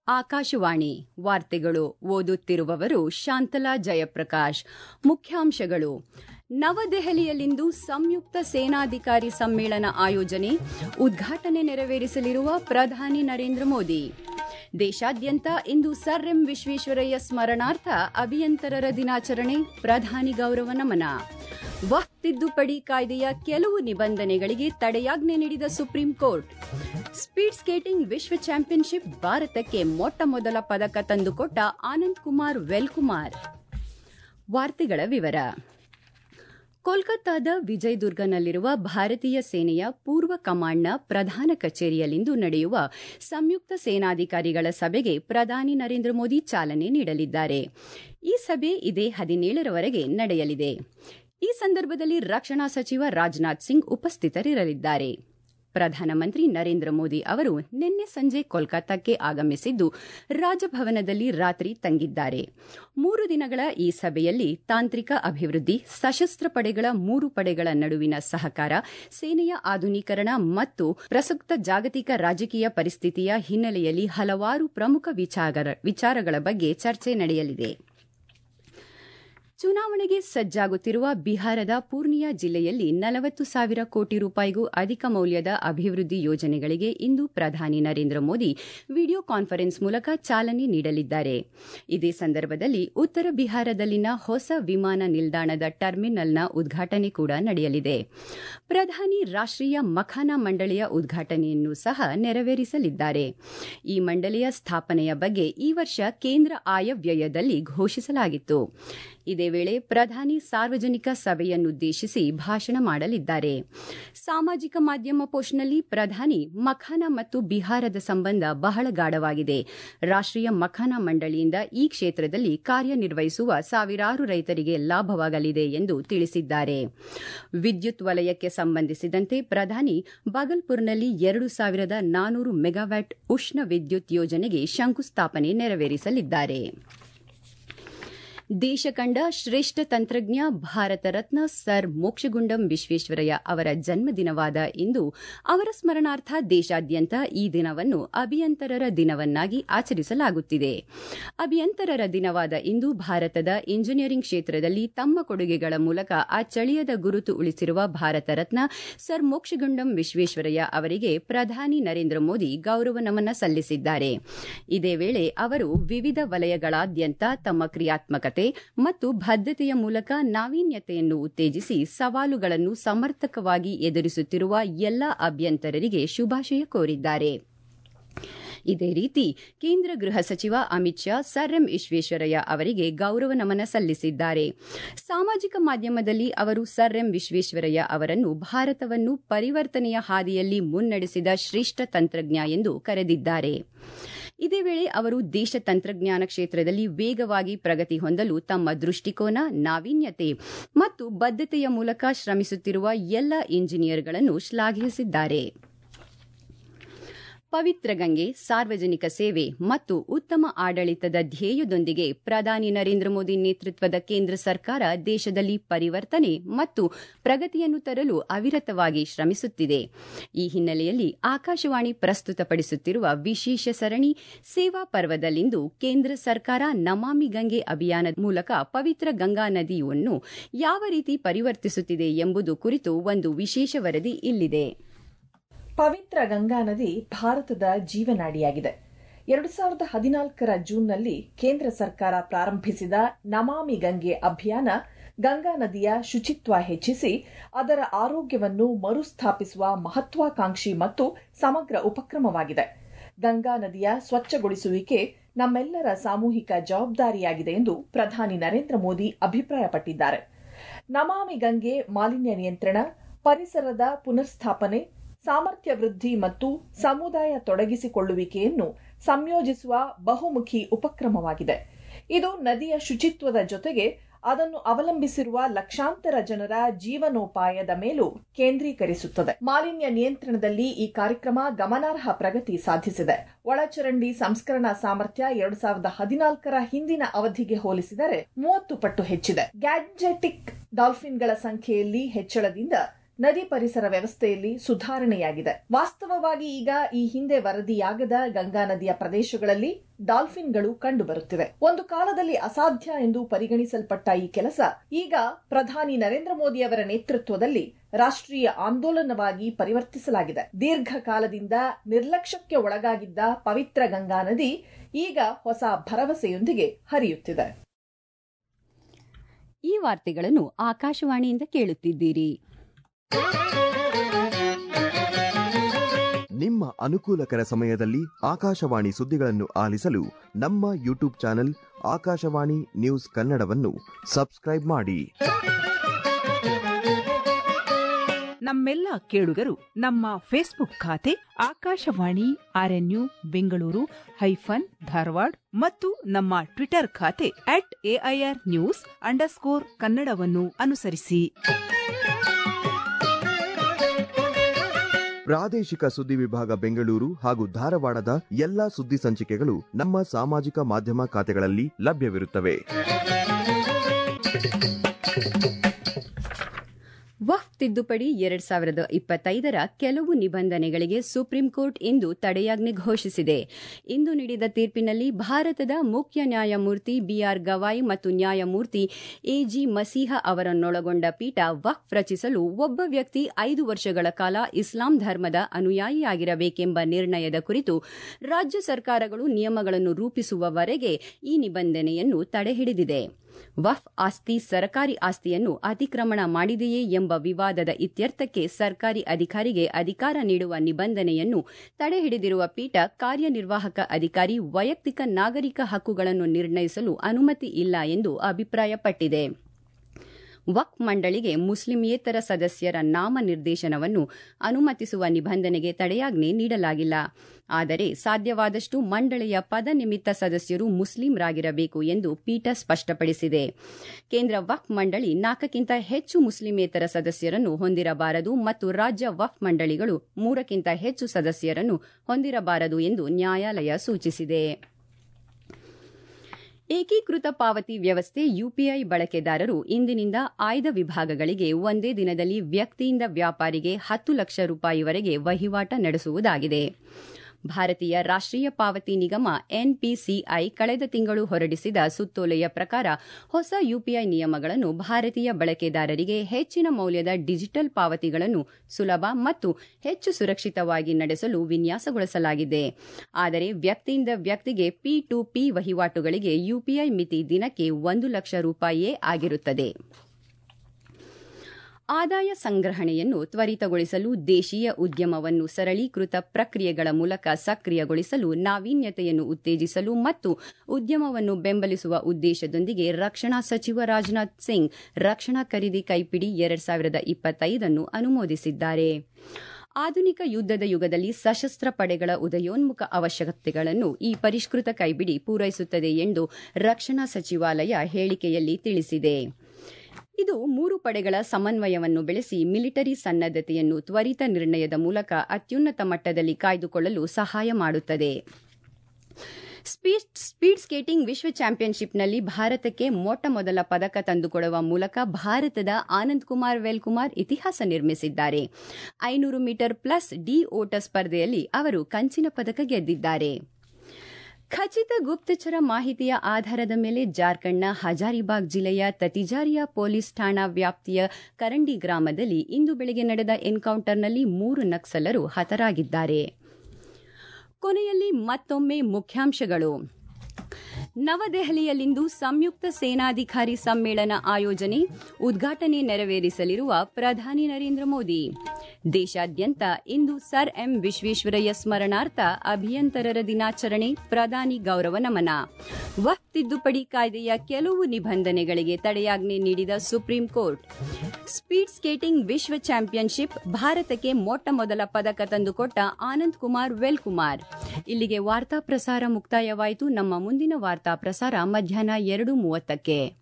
ಆಕಾಶವಾಣಿ ವಾರ್ತೆಗಳು ಓದುತ್ತಿರುವವರು ಶಾಂತಲಾ ಜಯಪ್ರಕಾಶ್ ಮುಖ್ಯಾಂಶಗಳು ನವದೆಹಲಿಯಲ್ಲಿಂದು ಸಂಯುಕ್ತ ಸೇನಾಧಿಕಾರಿ ಸಮ್ಮೇಳನ ಆಯೋಜನೆ ಉದ್ಘಾಟನೆ ನೆರವೇರಿಸಲಿರುವ ಪ್ರಧಾನಿ ನರೇಂದ್ರ ಮೋದಿ ದೇಶಾದ್ಯಂತ ಇಂದು ಸರ್ ಎಂ ವಿಶ್ವೇಶ್ವರಯ್ಯ ಸ್ಮರಣಾರ್ಥ ಅಭಿಯಂತರರ ದಿನಾಚರಣೆ ಪ್ರಧಾನಿ ಗೌರವ ನಮನ ವಕ್ಫ್ ತಿದ್ದುಪಡಿ ಕಾಯ್ದೆಯ ಕೆಲವು ನಿಬಂಧನೆಗಳಿಗೆ ತಡೆಯಾಜ್ಞೆ ನೀಡಿದ ಸುಪ್ರೀಂ ಕೋರ್ಟ್ ಸ್ಪೀಡ್ ಸ್ಕೇಟಿಂಗ್ ವಿಶ್ವ ಚಾಂಪಿಯನ್ಶಿಪ್ ಭಾರತಕ್ಕೆ ಮೊಟ್ಟ ಮೊದಲ ಪದಕ ತಂದುಕೊಟ್ಟ ಆನಂದ್ ಕುಮಾರ್ ವೆಲ್ಕುಮಾರ್ ವಾರ್ತೆಗಳ ವಿವರ ಕೋಲ್ಕತ್ತಾದ ವಿಜಯದುರ್ಗನಲ್ಲಿರುವ ಭಾರತೀಯ ಸೇನೆಯ ಪೂರ್ವ ಕಮಾಂಡ್ನ ಪ್ರಧಾನ ಕಚೇರಿಯಲ್ಲಿಂದು ನಡೆಯುವ ಸಂಯುಕ್ತ ಸೇನಾಧಿಕಾರಿಗಳ ಸಭೆಗೆ ಪ್ರಧಾನಿ ನರೇಂದ್ರ ಮೋದಿ ಚಾಲನೆ ನೀಡಲಿದ್ದಾರೆ ಈ ಸಭೆ ಇದೇ ಹದಿನೇಳರವರೆಗೆ ನಡೆಯಲಿದೆ ಈ ಸಂದರ್ಭದಲ್ಲಿ ರಕ್ಷಣಾ ಸಚಿವ ರಾಜನಾಥ್ ಸಿಂಗ್ ಉಪಸ್ಥಿತರಿರಲಿದ್ದಾರೆ ಪ್ರಧಾನಮಂತ್ರಿ ನರೇಂದ್ರ ಮೋದಿ ಅವರು ನಿನ್ನೆ ಸಂಜೆ ಕೋಲ್ಕತ್ತಾಕ್ಕೆ ಆಗಮಿಸಿದ್ದು ರಾಜಭವನದಲ್ಲಿ ರಾತ್ರಿ ತಂಗಿದ್ದಾರೆ ಮೂರು ದಿನಗಳ ಈ ಸಭೆಯಲ್ಲಿ ತಾಂತ್ರಿಕ ಅಭಿವೃದ್ಧಿ ಸಶಸ್ತ್ರ ಪಡೆಗಳ ಮೂರು ಪಡೆಗಳ ನಡುವಿನ ಸಹಕಾರ ಸೇನೆಯ ಆಧುನೀಕರಣ ಮತ್ತು ಪ್ರಸಕ್ತ ಜಾಗತಿಕ ರಾಜಕೀಯ ಪರಿಸ್ಥಿತಿಯ ಹಿನ್ನೆಲೆಯಲ್ಲಿ ಹಲವಾರು ಪ್ರಮುಖ ವಿಚಾರಗಳ ಬಗ್ಗೆ ಚರ್ಚೆ ನಡೆಯಲಿದೆ ಚುನಾವಣೆಗೆ ಸಜ್ಜಾಗುತ್ತಿರುವ ಬಿಹಾರದ ಪೂರ್ಣಿಯಾ ಜಿಲ್ಲೆಯಲ್ಲಿ ನಲವತ್ತು ಸಾವಿರ ಕೋಟಿ ರೂಪಾಯಿಗೂ ಅಧಿಕ ಮೌಲ್ಯದ ಅಭಿವೃದ್ಧಿ ಯೋಜನೆಗಳಿಗೆ ಇಂದು ಪ್ರಧಾನಿ ನರೇಂದ್ರ ಮೋದಿ ವಿಡಿಯೋ ಕಾನ್ಫರೆನ್ಸ್ ಮೂಲಕ ಚಾಲನೆ ನೀಡಲಿದ್ದಾರೆ ಇದೇ ಸಂದರ್ಭದಲ್ಲಿ ಉತ್ತರ ಬಿಹಾರದಲ್ಲಿನ ಹೊಸ ವಿಮಾನ ನಿಲ್ದಾಣದ ಟರ್ಮಿನಲ್ನ ಉದ್ಘಾಟನೆ ಕೂಡ ನಡೆಯಲಿದೆ ಪ್ರಧಾನಿ ರಾಷ್ಟೀಯ ಮಖಾನ ಮಂಡಳಿಯ ಉದ್ಘಾಟನೆಯನ್ನು ಸಹ ನೆರವೇರಿಸಲಿದ್ದಾರೆ ಈ ಮಂಡಳಿಯ ಸ್ಥಾಪನೆಯ ಬಗ್ಗೆ ಈ ವರ್ಷ ಕೇಂದ್ರ ಆಯವ್ಯಯದಲ್ಲಿ ಘೋಷಿಸಲಾಗಿತ್ತು ಇದೇ ವೇಳೆ ಪ್ರಧಾನಿ ಸಾರ್ವಜನಿಕ ಸಭೆಯನ್ನುದ್ದೇಶಿಸಿ ಭಾಷಣ ಮಾಡಲಿದ್ದಾರೆ ಸಾಮಾಜಿಕ ಮಾಧ್ಯಮ ಪೋಸ್ಟ್ನಲ್ಲಿ ಪ್ರಧಾನಿ ಮಖಾನ ಮತ್ತು ಬಿಹಾರದ ಸಂಬಂಧ ಬಹಳ ಗಾಢವಾಗಿದೆ ರಾಷ್ಟೀಯ ಮಖಾನ ಮಂಡಳಿಯಿಂದ ಈ ಕ್ಷೇತ್ರದಲ್ಲಿ ಕಾರ್ಯನಿರ್ವಹಿಸುವ ಸಾವಿರಾರು ರೈತರಿಗೆ ಲಾಭವಾಗಲಿದೆ ಎಂದು ತಿಳಿಸಿದ್ದಾರೆ ವಿದ್ಯುತ್ ವಲಯಕ್ಕೆ ಸಂಬಂಧಿಸಿದಂತೆ ಪ್ರಧಾನಿ ಬಾಗಲ್ಪುರ್ನಲ್ಲಿ ಎರಡು ಸಾವಿರದ ನಾನೂರು ಮೆಗಾವ್ಯಾಟ್ ಉಷ್ಣ ವಿದ್ಯುತ್ ಯೋಜನೆಗೆ ಶಂಕುಸ್ಥಾಪನೆ ನೆರವೇರಿಸಲಿದ್ದಾರೆ ದೇಶ ಕಂಡ ಶ್ರೇಷ್ಠ ತಂತ್ರಜ್ಞ ಭಾರತ ರತ್ನ ಸರ್ ಮೋಕ್ಷಗುಂಡಂ ವಿಶ್ವೇಶ್ವರಯ್ಯ ಅವರ ಜನ್ಮದಿನವಾದ ಇಂದು ಅವರ ಸ್ಮರಣಾರ್ಥ ದೇಶಾದ್ಯಂತ ಈ ದಿನವನ್ನು ಅಭಿಯಂತರರ ದಿನವನ್ನಾಗಿ ಆಚರಿಸಲಾಗುತ್ತಿದೆ ಅಭಿಯಂತರರ ದಿನವಾದ ಇಂದು ಭಾರತದ ಇಂಜಿನಿಯರಿಂಗ್ ಕ್ಷೇತ್ರದಲ್ಲಿ ತಮ್ಮ ಕೊಡುಗೆಗಳ ಮೂಲಕ ಅಚ್ಚಳಿಯದ ಗುರುತು ಉಳಿಸಿರುವ ಭಾರತ ರತ್ನ ಸರ್ ಮೋಕ್ಷಗುಂಡಂ ವಿಶ್ವೇಶ್ವರಯ್ಯ ಅವರಿಗೆ ಪ್ರಧಾನಿ ನರೇಂದ್ರ ಮೋದಿ ಗೌರವ ನಮನ ಸಲ್ಲಿಸಿದ್ದಾರೆ ಇದೇ ವೇಳೆ ಅವರು ವಿವಿಧ ವಲಯಗಳಾದ್ಯಂತ ತಮ್ಮ ಕ್ರಿಯಾತ್ಮಕತೆ ಮತ್ತು ಬದ್ಧತೆಯ ಮೂಲಕ ನಾವೀನ್ಯತೆಯನ್ನು ಉತ್ತೇಜಿಸಿ ಸವಾಲುಗಳನ್ನು ಸಮರ್ಥಕವಾಗಿ ಎದುರಿಸುತ್ತಿರುವ ಎಲ್ಲ ಅಭ್ಯಂತರರಿಗೆ ಶುಭಾಶಯ ಕೋರಿದ್ದಾರೆ ಇದೇ ರೀತಿ ಕೇಂದ್ರ ಗೃಹ ಸಚಿವ ಅಮಿತ್ ಶಾ ಸರ್ ಎಂ ವಿಶ್ವೇಶ್ವರಯ್ಯ ಅವರಿಗೆ ಗೌರವ ನಮನ ಸಲ್ಲಿಸಿದ್ದಾರೆ ಸಾಮಾಜಿಕ ಮಾಧ್ಯಮದಲ್ಲಿ ಅವರು ಸರ್ ಎಂ ವಿಶ್ವೇಶ್ವರಯ್ಯ ಅವರನ್ನು ಭಾರತವನ್ನು ಪರಿವರ್ತನೆಯ ಹಾದಿಯಲ್ಲಿ ಮುನ್ನಡೆಸಿದ ಶ್ರೇಷ್ಠ ತಂತ್ರಜ್ಞ ಎಂದು ಕರೆದಿದ್ದಾರೆ ಇದೇ ವೇಳೆ ಅವರು ದೇಶ ತಂತ್ರಜ್ಞಾನ ಕ್ಷೇತ್ರದಲ್ಲಿ ವೇಗವಾಗಿ ಪ್ರಗತಿ ಹೊಂದಲು ತಮ್ಮ ದೃಷ್ಟಿಕೋನ ನಾವೀನ್ಯತೆ ಮತ್ತು ಬದ್ಧತೆಯ ಮೂಲಕ ಶ್ರಮಿಸುತ್ತಿರುವ ಎಲ್ಲ ಇಂಜಿನಿಯರ್ಗಳನ್ನು ಶ್ಲಾಘಿಸಿದ್ದಾರೆ ಪವಿತ್ರ ಗಂಗೆ ಸಾರ್ವಜನಿಕ ಸೇವೆ ಮತ್ತು ಉತ್ತಮ ಆಡಳಿತದ ಧ್ಯೇಯದೊಂದಿಗೆ ಪ್ರಧಾನಿ ನರೇಂದ್ರ ಮೋದಿ ನೇತೃತ್ವದ ಕೇಂದ್ರ ಸರ್ಕಾರ ದೇಶದಲ್ಲಿ ಪರಿವರ್ತನೆ ಮತ್ತು ಪ್ರಗತಿಯನ್ನು ತರಲು ಅವಿರತವಾಗಿ ಶ್ರಮಿಸುತ್ತಿದೆ ಈ ಹಿನ್ನೆಲೆಯಲ್ಲಿ ಆಕಾಶವಾಣಿ ಪ್ರಸ್ತುತಪಡಿಸುತ್ತಿರುವ ವಿಶೇಷ ಸರಣಿ ಸೇವಾ ಪರ್ವದಲ್ಲಿಂದು ಕೇಂದ್ರ ಸರ್ಕಾರ ನಮಾಮಿ ಗಂಗೆ ಅಭಿಯಾನದ ಮೂಲಕ ಪವಿತ್ರ ಗಂಗಾ ನದಿಯನ್ನು ಯಾವ ರೀತಿ ಪರಿವರ್ತಿಸುತ್ತಿದೆ ಎಂಬುದು ಕುರಿತು ಒಂದು ವಿಶೇಷ ವರದಿ ಇಲ್ಲಿದೆ ಪವಿತ್ರ ಗಂಗಾ ನದಿ ಭಾರತದ ಜೀವನಾಡಿಯಾಗಿದೆ ಎರಡು ಸಾವಿರದ ಹದಿನಾಲ್ಕರ ಜೂನ್ನಲ್ಲಿ ಕೇಂದ್ರ ಸರ್ಕಾರ ಪ್ರಾರಂಭಿಸಿದ ನಮಾಮಿ ಗಂಗೆ ಅಭಿಯಾನ ಗಂಗಾ ನದಿಯ ಶುಚಿತ್ವ ಹೆಚ್ಚಿಸಿ ಅದರ ಆರೋಗ್ಯವನ್ನು ಮರುಸ್ಥಾಪಿಸುವ ಮಹತ್ವಾಕಾಂಕ್ಷಿ ಮತ್ತು ಸಮಗ್ರ ಉಪಕ್ರಮವಾಗಿದೆ ಗಂಗಾ ನದಿಯ ಸ್ವಚ್ಛಗೊಳಿಸುವಿಕೆ ನಮ್ಮೆಲ್ಲರ ಸಾಮೂಹಿಕ ಜವಾಬ್ದಾರಿಯಾಗಿದೆ ಎಂದು ಪ್ರಧಾನಿ ನರೇಂದ್ರ ಮೋದಿ ಅಭಿಪ್ರಾಯಪಟ್ಟಿದ್ದಾರೆ ನಮಾಮಿ ಗಂಗೆ ಮಾಲಿನ್ಯ ನಿಯಂತ್ರಣ ಪರಿಸರದ ಪುನರ್ಸ್ಥಾಪನೆ ಸಾಮರ್ಥ್ಯ ವೃದ್ಧಿ ಮತ್ತು ಸಮುದಾಯ ತೊಡಗಿಸಿಕೊಳ್ಳುವಿಕೆಯನ್ನು ಸಂಯೋಜಿಸುವ ಬಹುಮುಖಿ ಉಪಕ್ರಮವಾಗಿದೆ ಇದು ನದಿಯ ಶುಚಿತ್ವದ ಜೊತೆಗೆ ಅದನ್ನು ಅವಲಂಬಿಸಿರುವ ಲಕ್ಷಾಂತರ ಜನರ ಜೀವನೋಪಾಯದ ಮೇಲೂ ಕೇಂದ್ರೀಕರಿಸುತ್ತದೆ ಮಾಲಿನ್ಯ ನಿಯಂತ್ರಣದಲ್ಲಿ ಈ ಕಾರ್ಯಕ್ರಮ ಗಮನಾರ್ಹ ಪ್ರಗತಿ ಸಾಧಿಸಿದೆ ಒಳಚರಂಡಿ ಸಂಸ್ಕರಣಾ ಸಾಮರ್ಥ್ಯ ಎರಡು ಸಾವಿರದ ಹದಿನಾಲ್ಕರ ಹಿಂದಿನ ಅವಧಿಗೆ ಹೋಲಿಸಿದರೆ ಮೂವತ್ತು ಪಟ್ಟು ಹೆಚ್ಚಿದೆ ಗ್ಯಾಡ್ಜೆಟಿಕ್ ಡಾಲ್ಫಿನ್ಗಳ ಸಂಖ್ಯೆಯಲ್ಲಿ ಹೆಚ್ಚಳದಿಂದ ನದಿ ಪರಿಸರ ವ್ಯವಸ್ಥೆಯಲ್ಲಿ ಸುಧಾರಣೆಯಾಗಿದೆ ವಾಸ್ತವವಾಗಿ ಈಗ ಈ ಹಿಂದೆ ವರದಿಯಾಗದ ಗಂಗಾ ನದಿಯ ಪ್ರದೇಶಗಳಲ್ಲಿ ಡಾಲ್ಫಿನ್ಗಳು ಕಂಡುಬರುತ್ತಿವೆ ಒಂದು ಕಾಲದಲ್ಲಿ ಅಸಾಧ್ಯ ಎಂದು ಪರಿಗಣಿಸಲ್ಪಟ್ಟ ಈ ಕೆಲಸ ಈಗ ಪ್ರಧಾನಿ ನರೇಂದ್ರ ಮೋದಿ ಅವರ ನೇತೃತ್ವದಲ್ಲಿ ರಾಷ್ಟ್ರೀಯ ಆಂದೋಲನವಾಗಿ ಪರಿವರ್ತಿಸಲಾಗಿದೆ ದೀರ್ಘಕಾಲದಿಂದ ನಿರ್ಲಕ್ಷ್ಯಕ್ಕೆ ಒಳಗಾಗಿದ್ದ ಪವಿತ್ರ ಗಂಗಾ ನದಿ ಈಗ ಹೊಸ ಭರವಸೆಯೊಂದಿಗೆ ಹರಿಯುತ್ತಿದೆ ಈ ವಾರ್ತೆಗಳನ್ನು ಆಕಾಶವಾಣಿಯಿಂದ ಕೇಳುತ್ತಿದ್ದೀರಿ ನಿಮ್ಮ ಅನುಕೂಲಕರ ಸಮಯದಲ್ಲಿ ಆಕಾಶವಾಣಿ ಸುದ್ದಿಗಳನ್ನು ಆಲಿಸಲು ನಮ್ಮ ಯೂಟ್ಯೂಬ್ ಚಾನೆಲ್ ಆಕಾಶವಾಣಿ ನ್ಯೂಸ್ ಕನ್ನಡವನ್ನು ಸಬ್ಸ್ಕ್ರೈಬ್ ಮಾಡಿ ನಮ್ಮೆಲ್ಲ ಕೇಳುಗರು ನಮ್ಮ ಫೇಸ್ಬುಕ್ ಖಾತೆ ಆಕಾಶವಾಣಿ ಆರ್ಎನ್ಯು ಬೆಂಗಳೂರು ಹೈಫನ್ ಧಾರವಾಡ ಮತ್ತು ನಮ್ಮ ಟ್ವಿಟರ್ ಖಾತೆ ಅಟ್ ಎಐಆರ್ ನ್ಯೂಸ್ ಅಂಡರ್ಸ್ಕೋರ್ ಕನ್ನಡವನ್ನು ಅನುಸರಿಸಿ ಪ್ರಾದೇಶಿಕ ಸುದ್ದಿ ವಿಭಾಗ ಬೆಂಗಳೂರು ಹಾಗೂ ಧಾರವಾಡದ ಎಲ್ಲಾ ಸುದ್ದಿ ಸಂಚಿಕೆಗಳು ನಮ್ಮ ಸಾಮಾಜಿಕ ಮಾಧ್ಯಮ ಖಾತೆಗಳಲ್ಲಿ ಲಭ್ಯವಿರುತ್ತವೆ ವಫ್ ತಿದ್ದುಪಡಿ ಎರಡ್ ಸಾವಿರದ ಇಪ್ಪತ್ತೈದರ ಕೆಲವು ನಿಬಂಧನೆಗಳಿಗೆ ಸುಪ್ರೀಂ ಕೋರ್ಟ್ ಇಂದು ತಡೆಯಾಜ್ಞೆ ಘೋಷಿಸಿದೆ ಇಂದು ನೀಡಿದ ತೀರ್ಪಿನಲ್ಲಿ ಭಾರತದ ಮುಖ್ಯ ನ್ಯಾಯಮೂರ್ತಿ ಬಿಆರ್ ಗವಾಯ್ ಮತ್ತು ನ್ಯಾಯಮೂರ್ತಿ ಎಜಿ ಮಸೀಹ ಅವರನ್ನೊಳಗೊಂಡ ಪೀಠ ವಕ್ಫ್ ರಚಿಸಲು ಒಬ್ಬ ವ್ಯಕ್ತಿ ಐದು ವರ್ಷಗಳ ಕಾಲ ಇಸ್ಲಾಂ ಧರ್ಮದ ಅನುಯಾಯಿಯಾಗಿರಬೇಕೆಂಬ ನಿರ್ಣಯದ ಕುರಿತು ರಾಜ್ಯ ಸರ್ಕಾರಗಳು ನಿಯಮಗಳನ್ನು ರೂಪಿಸುವವರೆಗೆ ಈ ನಿಬಂಧನೆಯನ್ನು ತಡೆಹಿಡಿದಿದೆ ವಫ್ ಆಸ್ತಿ ಸರ್ಕಾರಿ ಆಸ್ತಿಯನ್ನು ಅತಿಕ್ರಮಣ ಮಾಡಿದೆಯೇ ಎಂಬ ವಿವಾದದ ಇತ್ಯರ್ಥಕ್ಕೆ ಸರ್ಕಾರಿ ಅಧಿಕಾರಿಗೆ ಅಧಿಕಾರ ನೀಡುವ ನಿಬಂಧನೆಯನ್ನು ತಡೆಹಿಡಿದಿರುವ ಪೀಠ ಕಾರ್ಯನಿರ್ವಾಹಕ ಅಧಿಕಾರಿ ವೈಯಕ್ತಿಕ ನಾಗರಿಕ ಹಕ್ಕುಗಳನ್ನು ನಿರ್ಣಯಿಸಲು ಅನುಮತಿ ಇಲ್ಲ ಎಂದು ಅಭಿಪ್ರಾಯಪಟ್ಟಿದೆ ವಕ್ ಮಂಡಳಿಗೆ ಮುಸ್ಲಿಮೇತರ ಸದಸ್ಯರ ನಾಮನಿರ್ದೇಶನವನ್ನು ಅನುಮತಿಸುವ ನಿಬಂಧನೆಗೆ ತಡೆಯಾಜ್ಞೆ ನೀಡಲಾಗಿಲ್ಲ ಆದರೆ ಸಾಧ್ಯವಾದಷ್ಟು ಮಂಡಳಿಯ ಪದನಿಮಿತ್ತ ಸದಸ್ಯರು ಮುಸ್ಲಿಂರಾಗಿರಬೇಕು ಎಂದು ಪೀಠ ಸ್ಪಷ್ಟಪಡಿಸಿದೆ ಕೇಂದ್ರ ವಕ್ ಮಂಡಳಿ ನಾಲ್ಕಕ್ಕಿಂತ ಹೆಚ್ಚು ಮುಸ್ಲಿಮೇತರ ಸದಸ್ಯರನ್ನು ಹೊಂದಿರಬಾರದು ಮತ್ತು ರಾಜ್ಯ ವಫ್ ಮಂಡಳಿಗಳು ಮೂರಕ್ಕಿಂತ ಹೆಚ್ಚು ಸದಸ್ಯರನ್ನು ಹೊಂದಿರಬಾರದು ಎಂದು ನ್ಯಾಯಾಲಯ ಸೂಚಿಸಿದೆ ಏಕೀಕೃತ ಪಾವತಿ ವ್ಯವಸ್ಥೆ ಯುಪಿಐ ಬಳಕೆದಾರರು ಇಂದಿನಿಂದ ಆಯ್ದ ವಿಭಾಗಗಳಿಗೆ ಒಂದೇ ದಿನದಲ್ಲಿ ವ್ಯಕ್ತಿಯಿಂದ ವ್ಯಾಪಾರಿಗೆ ಹತ್ತು ಲಕ್ಷ ರೂಪಾಯಿವರೆಗೆ ವಹಿವಾಟ ನಡೆಸುವುದಾಗಿದೆ ಭಾರತೀಯ ರಾಷ್ಟ್ರೀಯ ಪಾವತಿ ನಿಗಮ ಎನ್ಪಿಸಿಐ ಕಳೆದ ತಿಂಗಳು ಹೊರಡಿಸಿದ ಸುತ್ತೋಲೆಯ ಪ್ರಕಾರ ಹೊಸ ಯುಪಿಐ ನಿಯಮಗಳನ್ನು ಭಾರತೀಯ ಬಳಕೆದಾರರಿಗೆ ಹೆಚ್ಚಿನ ಮೌಲ್ಯದ ಡಿಜಿಟಲ್ ಪಾವತಿಗಳನ್ನು ಸುಲಭ ಮತ್ತು ಹೆಚ್ಚು ಸುರಕ್ಷಿತವಾಗಿ ನಡೆಸಲು ವಿನ್ಯಾಸಗೊಳಿಸಲಾಗಿದೆ ಆದರೆ ವ್ಯಕ್ತಿಯಿಂದ ವ್ಯಕ್ತಿಗೆ ಪಿ ಟು ಪಿ ವಹಿವಾಟುಗಳಿಗೆ ಯುಪಿಐ ಮಿತಿ ದಿನಕ್ಕೆ ಒಂದು ಲಕ್ಷ ರೂಪಾಯಿಯೇ ಆಗಿರುತ್ತದೆ ಆದಾಯ ಸಂಗ್ರಹಣೆಯನ್ನು ತ್ವರಿತಗೊಳಿಸಲು ದೇಶೀಯ ಉದ್ಯಮವನ್ನು ಸರಳೀಕೃತ ಪ್ರಕ್ರಿಯೆಗಳ ಮೂಲಕ ಸಕ್ರಿಯಗೊಳಿಸಲು ನಾವೀನ್ಯತೆಯನ್ನು ಉತ್ತೇಜಿಸಲು ಮತ್ತು ಉದ್ಯಮವನ್ನು ಬೆಂಬಲಿಸುವ ಉದ್ದೇಶದೊಂದಿಗೆ ರಕ್ಷಣಾ ಸಚಿವ ರಾಜನಾಥ್ ಸಿಂಗ್ ರಕ್ಷಣಾ ಖರೀದಿ ಕೈಪಿಡಿ ಎರಡ್ ಸಾವಿರದ ಇಪ್ಪತ್ತೈದನ್ನು ಅನುಮೋದಿಸಿದ್ದಾರೆ ಆಧುನಿಕ ಯುದ್ದದ ಯುಗದಲ್ಲಿ ಸಶಸ್ತ್ರ ಪಡೆಗಳ ಉದಯೋನ್ಮುಖ ಅವಶ್ಯಕತೆಗಳನ್ನು ಈ ಪರಿಷ್ಕೃತ ಕೈಬಿಡಿ ಪೂರೈಸುತ್ತದೆ ಎಂದು ರಕ್ಷಣಾ ಸಚಿವಾಲಯ ಹೇಳಿಕೆಯಲ್ಲಿ ತಿಳಿಸಿದೆ ಇದು ಮೂರು ಪಡೆಗಳ ಸಮನ್ವಯವನ್ನು ಬೆಳೆಸಿ ಮಿಲಿಟರಿ ಸನ್ನದ್ದತೆಯನ್ನು ತ್ವರಿತ ನಿರ್ಣಯದ ಮೂಲಕ ಅತ್ಯುನ್ನತ ಮಟ್ಟದಲ್ಲಿ ಕಾಯ್ದುಕೊಳ್ಳಲು ಸಹಾಯ ಮಾಡುತ್ತದೆ ಸ್ಪೀಡ್ ಸ್ಕೇಟಿಂಗ್ ವಿಶ್ವ ಚಾಂಪಿಯನ್ಶಿಪ್ನಲ್ಲಿ ಭಾರತಕ್ಕೆ ಮೊಟ್ಟ ಮೊದಲ ಪದಕ ತಂದುಕೊಡುವ ಮೂಲಕ ಭಾರತದ ಆನಂದ್ ಕುಮಾರ್ ವೆಲ್ ಕುಮಾರ್ ಇತಿಹಾಸ ನಿರ್ಮಿಸಿದ್ದಾರೆ ಐನೂರು ಮೀಟರ್ ಪ್ಲಸ್ ಡಿ ಓಟ ಸ್ಪರ್ಧೆಯಲ್ಲಿ ಅವರು ಕಂಚಿನ ಪದಕ ಗೆದ್ದಿದ್ದಾರೆ ಖಚಿತ ಗುಪ್ತಚರ ಮಾಹಿತಿಯ ಆಧಾರದ ಮೇಲೆ ಜಾರ್ಖಂಡ್ನ ಹಜಾರಿಬಾಗ್ ಜಿಲ್ಲೆಯ ತತಿಜಾರಿಯಾ ಪೊಲೀಸ್ ಠಾಣಾ ವ್ಯಾಪ್ತಿಯ ಕರಂಡಿ ಗ್ರಾಮದಲ್ಲಿ ಇಂದು ಬೆಳಗ್ಗೆ ನಡೆದ ಎನ್ಕೌಂಟರ್ನಲ್ಲಿ ಮೂರು ನಕ್ಸಲರು ಹತರಾಗಿದ್ದಾರೆ ಕೊನೆಯಲ್ಲಿ ಮತ್ತೊಮ್ಮೆ ಮುಖ್ಯಾಂಶಗಳು ನವದೆಹಲಿಯಲ್ಲಿಂದು ಸಂಯುಕ್ತ ಸೇನಾಧಿಕಾರಿ ಸಮ್ಮೇಳನ ಆಯೋಜನೆ ಉದ್ಘಾಟನೆ ನೆರವೇರಿಸಲಿರುವ ಪ್ರಧಾನಿ ನರೇಂದ್ರ ಮೋದಿ ದೇಶಾದ್ಯಂತ ಇಂದು ಸರ್ ಎಂ ವಿಶ್ವೇಶ್ವರಯ್ಯ ಸ್ಮರಣಾರ್ಥ ಅಭಿಯಂತರರ ದಿನಾಚರಣೆ ಪ್ರಧಾನಿ ಗೌರವ ನಮನ ವಫ್ ತಿದ್ದುಪಡಿ ಕಾಯ್ದೆಯ ಕೆಲವು ನಿಬಂಧನೆಗಳಿಗೆ ತಡೆಯಾಜ್ಞೆ ನೀಡಿದ ಸುಪ್ರೀಂ ಕೋರ್ಟ್ ಸ್ಪೀಡ್ ಸ್ಕೇಟಿಂಗ್ ವಿಶ್ವ ಚಾಂಪಿಯನ್ಶಿಪ್ ಭಾರತಕ್ಕೆ ಮೊಟ್ಟ ಮೊದಲ ಪದಕ ತಂದುಕೊಟ್ಟ ಆನಂದ್ ಕುಮಾರ್ ವೆಲ್ ಕುಮಾರ್ ಇಲ್ಲಿಗೆ ವಾರ್ತಾ ಪ್ರಸಾರ ಮುಕ್ತಾಯವಾಯಿತು ನಮ್ಮ ಮುಂದಿನ ವಾರ್ತಾ ಪ್ರಸಾರ ಮಧ್ಯಾಹ್ನ ಎರಡು ಮೂವತ್ತಕ್ಕೆ